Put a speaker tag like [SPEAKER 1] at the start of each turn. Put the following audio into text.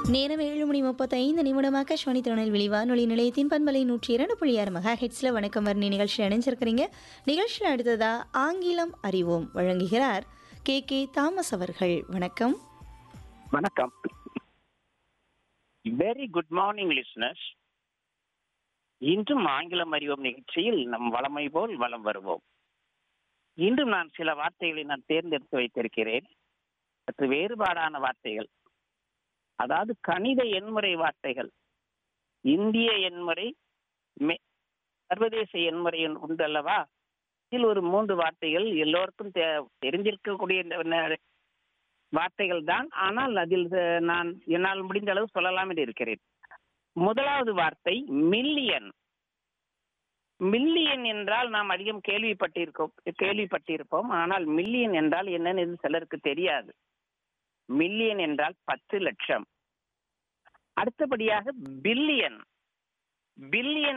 [SPEAKER 1] நேரம் ஏழு மணி முப்பத்தைந்து நிமிடம் ஆகாஷ்வாணி திருநெல்வேலி வானொலி நிலையத்தின் பண்பலை நூற்றி இரண்டு புள்ளி ஆறு மெகா ஹெட்ஸில் வணக்கம் வர்ணி நிகழ்ச்சியில் இணைஞ்சிருக்கிறீங்க நிகழ்ச்சியில் அடுத்ததா ஆங்கிலம் அறிவோம் வழங்குகிறார் கே கே தாமஸ் அவர்கள் வணக்கம்
[SPEAKER 2] வணக்கம் வெரி குட் மார்னிங் லிஸ்னர்ஸ் இன்றும் ஆங்கிலம் அறிவோம் நிகழ்ச்சியில் நம் வளமை போல் வலம் வருவோம் இன்றும் நான் சில வார்த்தைகளை நான் தேர்ந்தெடுத்து வைத்திருக்கிறேன் சற்று வேறுபாடான வார்த்தைகள் அதாவது கணித எண்முறை வார்த்தைகள் இந்திய எண்முறை மே- சர்வதேச எண்முறை உண்டு அல்லவா இதில் ஒரு மூன்று வார்த்தைகள் எல்லோருக்கும் தெ- தெரிஞ்சிருக்கக்கூடிய இந்த- இந்த வார்த்தைகள் தான் ஆனால் அதில் அஹ், நான் என்னால் முடிந்த அளவு சொல்லலாம் என்று இருக்கிறேன் முதலாவது வார்த்தை மில்லியன் மில்லியன் என்றால் நாம் அதிகம் கேள்விப்பட்டிருக்கோம் கேள்விப்பட்டிருப்போம் ஆனால் மில்லியன் என்றால் என்னன்னு இது சிலருக்கு தெரியாது மில்லியன் என்றால் பத்து லட்சம் அடுத்தபடியாக பில்லியன் பில்லியன்